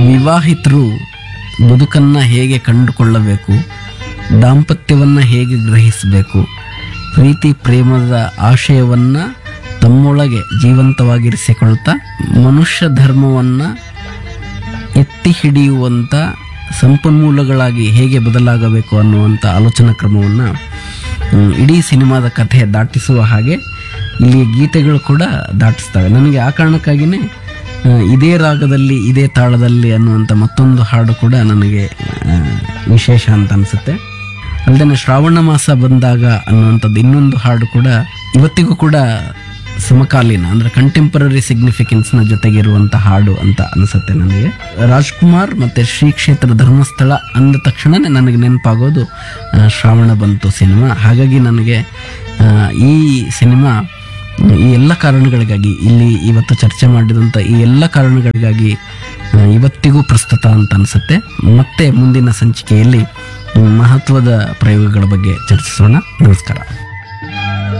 ವಿವಾಹಿತರು ಬದುಕನ್ನು ಹೇಗೆ ಕಂಡುಕೊಳ್ಳಬೇಕು ದಾಂಪತ್ಯವನ್ನು ಹೇಗೆ ಗ್ರಹಿಸಬೇಕು ಪ್ರೀತಿ ಪ್ರೇಮದ ಆಶಯವನ್ನು ತಮ್ಮೊಳಗೆ ಜೀವಂತವಾಗಿರಿಸಿಕೊಳ್ತಾ ಮನುಷ್ಯ ಧರ್ಮವನ್ನು ಎತ್ತಿ ಹಿಡಿಯುವಂಥ ಸಂಪನ್ಮೂಲಗಳಾಗಿ ಹೇಗೆ ಬದಲಾಗಬೇಕು ಅನ್ನುವಂಥ ಆಲೋಚನಾ ಕ್ರಮವನ್ನು ಮ್, ಇಡೀ ಸಿನಿಮಾದ ಕಥೆ ದಾಟಿಸುವ ಹಾಗೆ ಇಲ್ಲಿ ಗೀತೆಗಳು ಕೂಡ ದಾಟಿಸ್ತವೆ ನನಗೆ ಆ ಕಾರಣಕ್ಕಾಗಿಯೇ ಆ, ಇದೇ ರಾಗದಲ್ಲಿ ಇದೇ ತಾಳದಲ್ಲಿ ಅನ್ನುವಂಥ ಮತ್ತೊಂದು ಹಾಡು ಕೂಡ ನನಗೆ ಆ, ವಿಶೇಷ ಅಂತ ಅನಿಸುತ್ತೆ ಅಲ್ಲದೆ ಶ್ರಾವಣ ಮಾಸ ಬಂದಾಗ ಅನ್ನುವಂಥದ್ದು ಇನ್ನೊಂದು ಹಾಡು ಕೂಡ ಇವತ್ತಿಗೂ ಕೂಡ ಸಮಕಾಲೀನ ಅಂದ್ರೆ ಕಂಟೆಂಪರರಿ ಸಿಗ್ನಿಫಿಕೆನ್ಸ್ನ ಜೊತೆಗಿರುವಂಥ ಹಾಡು ಅಂತ ಅನಿಸುತ್ತೆ ನನಗೆ ರಾಜ್ಕುಮಾರ್ ಮತ್ತೆ ಶ್ರೀ ಕ್ಷೇತ್ರ ಧರ್ಮಸ್ಥಳ ಅಂದ ತಕ್ಷಣನೇ ನನಗೆ ನೆನಪಾಗೋದು ಆ, ಶ್ರಾವಣ ಬಂತು ಸಿನಿಮಾ ಹಾಗಾಗಿ ನನಗೆ ಆ, ಈ ಸಿನಿಮಾ ಈ ಎಲ್ಲ ಕಾರಣಗಳಿಗಾಗಿ ಇಲ್ಲಿ ಇವತ್ತು ಚರ್ಚೆ ಮಾಡಿದಂಥ ಈ ಎಲ್ಲ ಕಾರಣಗಳಿಗಾಗಿ ಆ, ಇವತ್ತಿಗೂ ಪ್ರಸ್ತುತ ಅಂತ ಅನಿಸುತ್ತೆ ಮತ್ತೆ ಮುಂದಿನ ಸಂಚಿಕೆಯಲ್ಲಿ ಮಹತ್ವದ ಪ್ರಯೋಗಗಳ ಬಗ್ಗೆ ಚರ್ಚಿಸೋಣ ನಮಸ್ಕಾರ